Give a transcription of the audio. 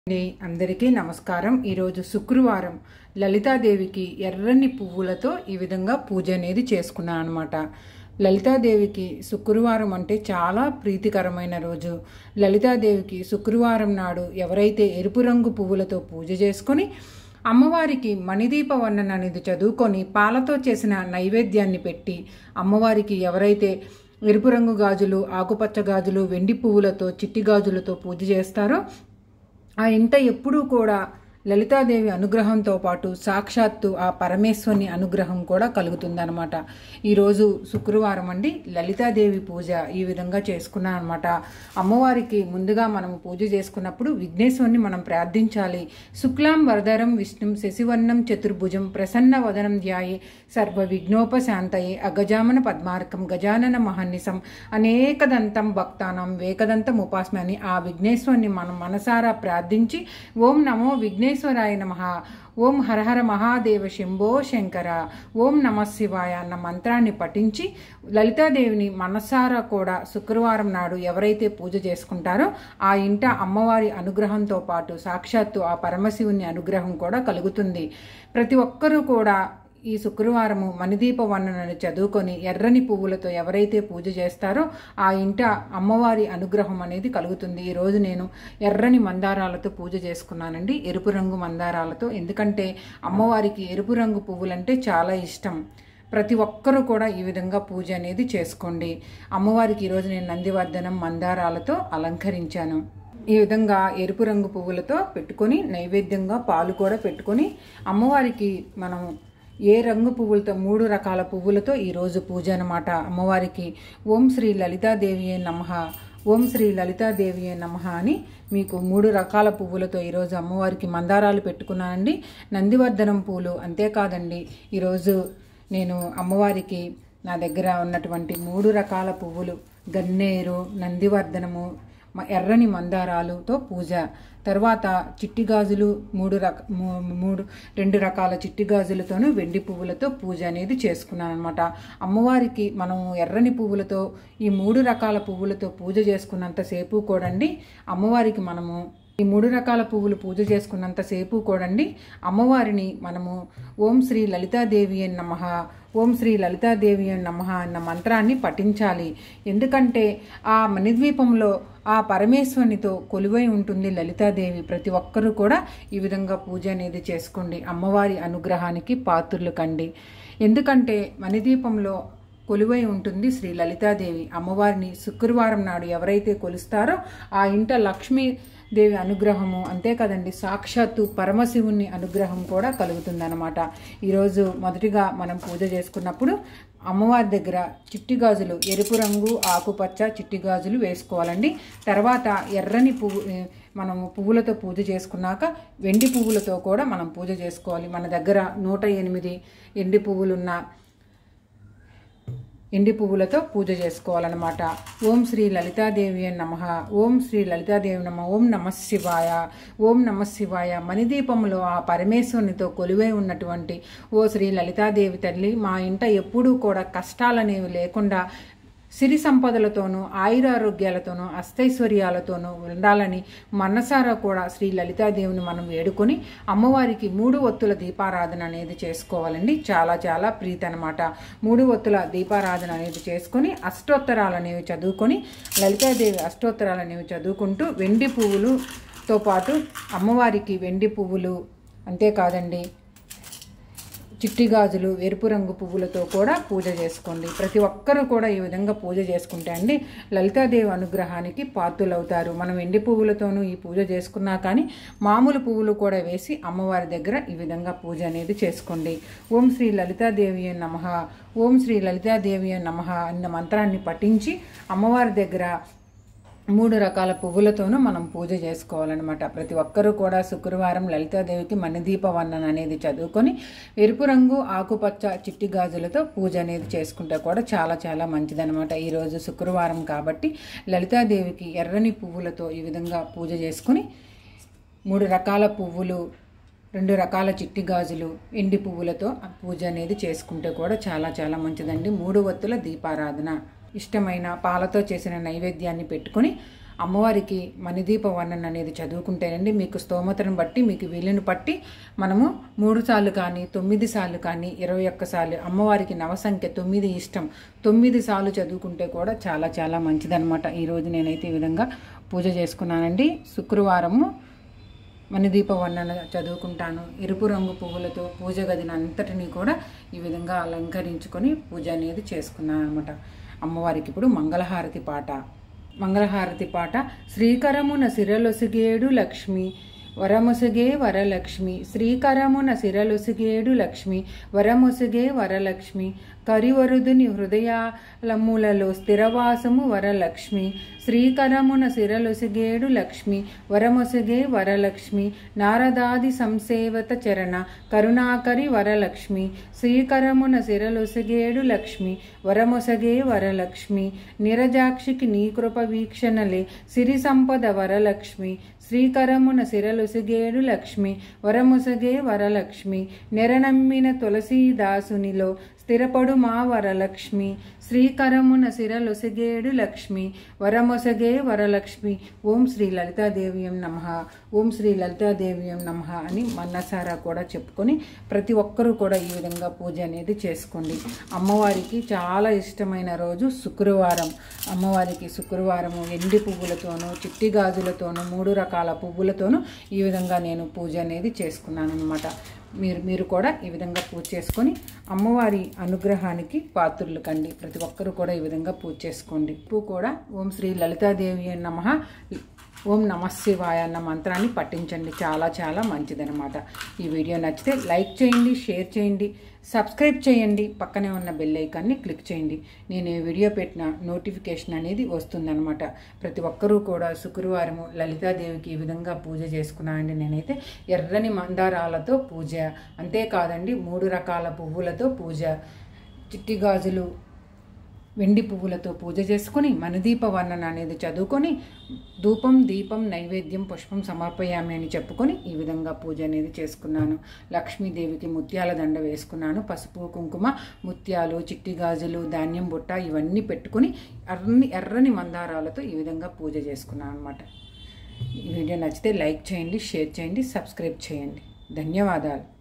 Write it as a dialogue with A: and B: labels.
A: అండి అందరికీ నమస్కారం ఈరోజు శుక్రవారం లలితాదేవికి ఎర్రని పువ్వులతో ఈ విధంగా పూజ అనేది చేసుకున్నాను అనమాట లలితాదేవికి శుక్రవారం అంటే చాలా ప్రీతికరమైన రోజు లలితాదేవికి శుక్రవారం నాడు ఎవరైతే ఎరుపు రంగు పువ్వులతో పూజ చేసుకొని అమ్మవారికి మణిదీప వర్ణన అనేది చదువుకొని పాలతో చేసిన నైవేద్యాన్ని పెట్టి అమ్మవారికి ఎవరైతే ఎరుపు రంగు గాజులు ఆకుపచ్చ గాజులు వెండి పువ్వులతో చిట్టి గాజులతో పూజ చేస్తారో ఆ ఇంట ఎప్పుడూ కూడా లలితాదేవి అనుగ్రహంతో పాటు సాక్షాత్తు ఆ పరమేశ్వరుని అనుగ్రహం కూడా కలుగుతుందన్నమాట ఈరోజు శుక్రవారం అండి లలితాదేవి పూజ ఈ విధంగా చేసుకున్నాను అనమాట అమ్మవారికి ముందుగా మనం పూజ చేసుకున్నప్పుడు విఘ్నేశ్వరుని మనం ప్రార్థించాలి శుక్లాం వరదరం విష్ణుం శశివర్ణం చతుర్భుజం ప్రసన్న వదనం ధ్యాయే సర్వ విఘ్నోపశాంతయే అగజామన పద్మార్కం గజానన మహన్నిసం అనేకదంతం భక్తానం వేకదంతం ఉపాస్మి అని ఆ విఘ్నేశ్వరుని మనం మనసారా ప్రార్థించి ఓం నమో విఘ్నేశ్వరాయ నమ ఓం హరహర మహాదేవ శంభో శంకర ఓం నమ శివాయ అన్న మంత్రాన్ని పఠించి లలితాదేవిని మనసారా కూడా శుక్రవారం నాడు ఎవరైతే పూజ చేసుకుంటారో ఆ ఇంట అమ్మవారి అనుగ్రహంతో పాటు సాక్షాత్తు ఆ పరమశివుని అనుగ్రహం కూడా కలుగుతుంది ప్రతి ఒక్కరూ కూడా ఈ శుక్రవారము మణిదీప వర్ణనను చదువుకొని ఎర్రని పువ్వులతో ఎవరైతే పూజ చేస్తారో ఆ ఇంట అమ్మవారి అనుగ్రహం అనేది కలుగుతుంది ఈ రోజు నేను ఎర్రని మందారాలతో పూజ చేసుకున్నానండి ఎరుపు రంగు మందారాలతో ఎందుకంటే అమ్మవారికి ఎరుపు రంగు పువ్వులంటే చాలా ఇష్టం ప్రతి ఒక్కరూ కూడా ఈ విధంగా పూజ అనేది చేసుకోండి అమ్మవారికి ఈరోజు నేను నందివర్ధనం మందారాలతో అలంకరించాను ఈ విధంగా ఎరుపు రంగు పువ్వులతో పెట్టుకొని నైవేద్యంగా పాలు కూడా పెట్టుకొని అమ్మవారికి మనం ఏ రంగు పువ్వులతో మూడు రకాల పువ్వులతో ఈరోజు పూజ అనమాట అమ్మవారికి ఓం శ్రీ లలితాదేవి నమ ఓం శ్రీ లలితాదేవి నమ అని మీకు మూడు రకాల పువ్వులతో ఈరోజు అమ్మవారికి మందారాలు పెట్టుకున్నానండి నందివర్ధనం పూలు అంతేకాదండి ఈరోజు నేను అమ్మవారికి నా దగ్గర ఉన్నటువంటి మూడు రకాల పువ్వులు గన్నేరు నందివర్ధనము ఎర్రని మందారాలుతో పూజ తర్వాత చిట్టి గాజులు మూడు రక మూడు రెండు రకాల చిట్టి గాజులతోనూ వెండి పువ్వులతో పూజ అనేది చేసుకున్నాను అనమాట అమ్మవారికి మనం ఎర్రని పువ్వులతో ఈ మూడు రకాల పువ్వులతో పూజ చేసుకున్నంతసేపు కూడండి అమ్మవారికి మనము ఈ మూడు రకాల పువ్వులు పూజ చేసుకున్నంతసేపు కూడండి అమ్మవారిని మనము ఓం శ్రీ లలితాదేవి అని నమ ఓం శ్రీ లలితాదేవి అని నమ అన్న మంత్రాన్ని పఠించాలి ఎందుకంటే ఆ మణిద్వీపంలో ఆ పరమేశ్వరునితో కొలువై ఉంటుంది లలితాదేవి ప్రతి ఒక్కరూ కూడా ఈ విధంగా పూజ అనేది చేసుకోండి అమ్మవారి అనుగ్రహానికి పాత్రులు కండి ఎందుకంటే మణిదీపంలో కొలువై ఉంటుంది శ్రీ లలితాదేవి అమ్మవారిని శుక్రవారం నాడు ఎవరైతే కొలుస్తారో ఆ ఇంట లక్ష్మీ దేవి అనుగ్రహము అంతే కదండి సాక్షాత్తు పరమశివుని అనుగ్రహం కూడా కలుగుతుందన్నమాట ఈరోజు మొదటిగా మనం పూజ చేసుకున్నప్పుడు అమ్మవారి దగ్గర చిట్టి గాజులు ఎరుపు రంగు ఆకుపచ్చ చిట్టి గాజులు వేసుకోవాలండి తర్వాత ఎర్రని పువ్వు మనము పువ్వులతో పూజ చేసుకున్నాక వెండి పువ్వులతో కూడా మనం పూజ చేసుకోవాలి మన దగ్గర నూట ఎనిమిది ఎండి పువ్వులున్న ఎండి పువ్వులతో పూజ చేసుకోవాలన్నమాట ఓం శ్రీ లలితాదేవి నమ ఓం శ్రీ లలితాదేవి నమ ఓం నమ శివాయ ఓం నమ శివాయ మణిదీపంలో ఆ పరమేశ్వరునితో కొలువై ఉన్నటువంటి ఓ శ్రీ లలితాదేవి తల్లి మా ఇంట ఎప్పుడూ కూడా కష్టాలనేవి లేకుండా సిరి సంపదలతోనూ ఆయురారోగ్యాలతోనూ అష్టైశ్వర్యాలతోనూ ఉండాలని మనసారా కూడా శ్రీ లలితాదేవిని మనం వేడుకొని అమ్మవారికి మూడు ఒత్తుల దీపారాధన అనేది చేసుకోవాలండి చాలా చాలా ప్రీతి అనమాట మూడు ఒత్తుల దీపారాధన అనేది చేసుకొని అష్టోత్తరాలు అనేవి చదువుకొని లలితాదేవి అష్టోత్తరాలు అనేవి చదువుకుంటూ వెండి పువ్వులుతో పాటు అమ్మవారికి వెండి పువ్వులు అంతేకాదండి చిట్టి గాజులు ఎరుపు రంగు పువ్వులతో కూడా పూజ చేసుకోండి ప్రతి ఒక్కరూ కూడా ఈ విధంగా పూజ చేసుకుంటే అండి లలితాదేవి అనుగ్రహానికి పాత్రులవుతారు మనం ఎండి పువ్వులతోనూ ఈ పూజ చేసుకున్నా కానీ మామూలు పువ్వులు కూడా వేసి అమ్మవారి దగ్గర ఈ విధంగా పూజ అనేది చేసుకోండి ఓం శ్రీ లలితాదేవి నమ ఓం శ్రీ లలితాదేవి నమ అన్న మంత్రాన్ని పఠించి అమ్మవారి దగ్గర మూడు రకాల పువ్వులతోనూ మనం పూజ చేసుకోవాలన్నమాట ప్రతి ఒక్కరూ కూడా శుక్రవారం లలితాదేవికి మణిదీప వర్ణన అనేది చదువుకొని ఎరుపు రంగు ఆకుపచ్చ చిట్టి గాజులతో పూజ అనేది చేసుకుంటే కూడా చాలా చాలా మంచిదనమాట ఈరోజు శుక్రవారం కాబట్టి లలితాదేవికి ఎర్రని పువ్వులతో ఈ విధంగా పూజ చేసుకుని మూడు రకాల పువ్వులు రెండు రకాల చిట్టి గాజులు ఎండి పువ్వులతో పూజ అనేది చేసుకుంటే కూడా చాలా చాలా మంచిదండి మూడు వత్తుల దీపారాధన ఇష్టమైన పాలతో చేసిన నైవేద్యాన్ని పెట్టుకొని అమ్మవారికి మణిదీప వర్ణన అనేది చదువుకుంటేనండి మీకు స్తోమతను బట్టి మీకు వీలుని బట్టి మనము మూడు సార్లు కానీ తొమ్మిది సార్లు కానీ ఇరవై ఒక్క సార్లు అమ్మవారికి నవసంఖ్య తొమ్మిది ఇష్టం తొమ్మిది సార్లు చదువుకుంటే కూడా చాలా చాలా మంచిదన్నమాట ఈరోజు నేనైతే ఈ విధంగా పూజ చేసుకున్నానండి శుక్రవారము మణిదీప వర్ణన చదువుకుంటాను ఎరుపు రంగు పువ్వులతో పూజ గదిని అంతటిని కూడా ఈ విధంగా అలంకరించుకొని పూజ అనేది చేసుకున్నాను అనమాట అమ్మవారికి ఇప్పుడు మంగళహారతి పాట మంగళహారతి పాట శ్రీకరమున సిరలొసిగేడు లక్ష్మి వరమొసగే వరలక్ష్మి శ్రీకరమున సిరలొసిగేడు లక్ష్మి వరమొసగే వరలక్ష్మి కరివరుదుని హృదయాలములలో స్థిరవాసము వరలక్ష్మి శ్రీకరమున సిరలొసిగేడు లక్ష్మి వరమొసగే వరలక్ష్మి నారదాది సంసేవత చరణ కరుణాకరి వరలక్ష్మి శ్రీకరమున సిరలొసగేడు లక్ష్మి వరమొసగే వరలక్ష్మి నిరజాక్షికి నీ కృప వీక్షణలే సిరి సంపద వరలక్ష్మి శ్రీకరమున సిరలొసగేడు లక్ష్మి వరముసగే వరలక్ష్మి నెరనమ్మిన తులసీదాసునిలో స్థిరపడు మా వరలక్ష్మి శ్రీకరమున సిరలొసగేడు లక్ష్మి వరమొసగే వరలక్ష్మి ఓం శ్రీ లలితాదేవియం నమ ఓం శ్రీ లలితాదేవియం నమ అని మన్నసారా కూడా చెప్పుకొని ప్రతి ఒక్కరూ కూడా ఈ విధంగా పూజ అనేది చేసుకోండి అమ్మవారికి చాలా ఇష్టమైన రోజు శుక్రవారం అమ్మవారికి శుక్రవారము ఎండి పువ్వులతోనూ చిట్టి గాజులతోనూ మూడు రకాల పువ్వులతోనూ ఈ విధంగా నేను పూజ అనేది చేసుకున్నాను అనమాట మీరు మీరు కూడా ఈ విధంగా పూజ చేసుకొని అమ్మవారి అనుగ్రహానికి పాత్రులు కండి ప్రతి ఒక్కరూ కూడా ఈ విధంగా పూజ చేసుకోండి పువ్వు కూడా ఓం శ్రీ లలితాదేవి నమ ఓం నమ శివాయ అన్న మంత్రాన్ని పఠించండి చాలా చాలా మంచిదనమాట ఈ వీడియో నచ్చితే లైక్ చేయండి షేర్ చేయండి సబ్స్క్రైబ్ చేయండి పక్కనే ఉన్న బెల్ ఐకాన్ని క్లిక్ చేయండి నేను ఈ వీడియో పెట్టిన నోటిఫికేషన్ అనేది వస్తుందన్నమాట ప్రతి ఒక్కరూ కూడా శుక్రవారము లలితాదేవికి ఈ విధంగా పూజ చేసుకున్నానండి నేనైతే ఎర్రని మందారాలతో పూజ అంతేకాదండి మూడు రకాల పువ్వులతో పూజ చిట్టి గాజులు వెండి పువ్వులతో పూజ చేసుకొని మనదీప వర్ణన అనేది చదువుకొని ధూపం దీపం నైవేద్యం పుష్పం సమర్పయామి అని చెప్పుకొని ఈ విధంగా పూజ అనేది చేసుకున్నాను లక్ష్మీదేవికి ముత్యాల దండ వేసుకున్నాను పసుపు కుంకుమ ముత్యాలు చిట్టి గాజులు ధాన్యం బుట్ట ఇవన్నీ పెట్టుకొని ఎర్రని ఎర్రని మందారాలతో ఈ విధంగా పూజ చేసుకున్నాను అనమాట ఈ వీడియో నచ్చితే లైక్ చేయండి షేర్ చేయండి సబ్స్క్రైబ్ చేయండి ధన్యవాదాలు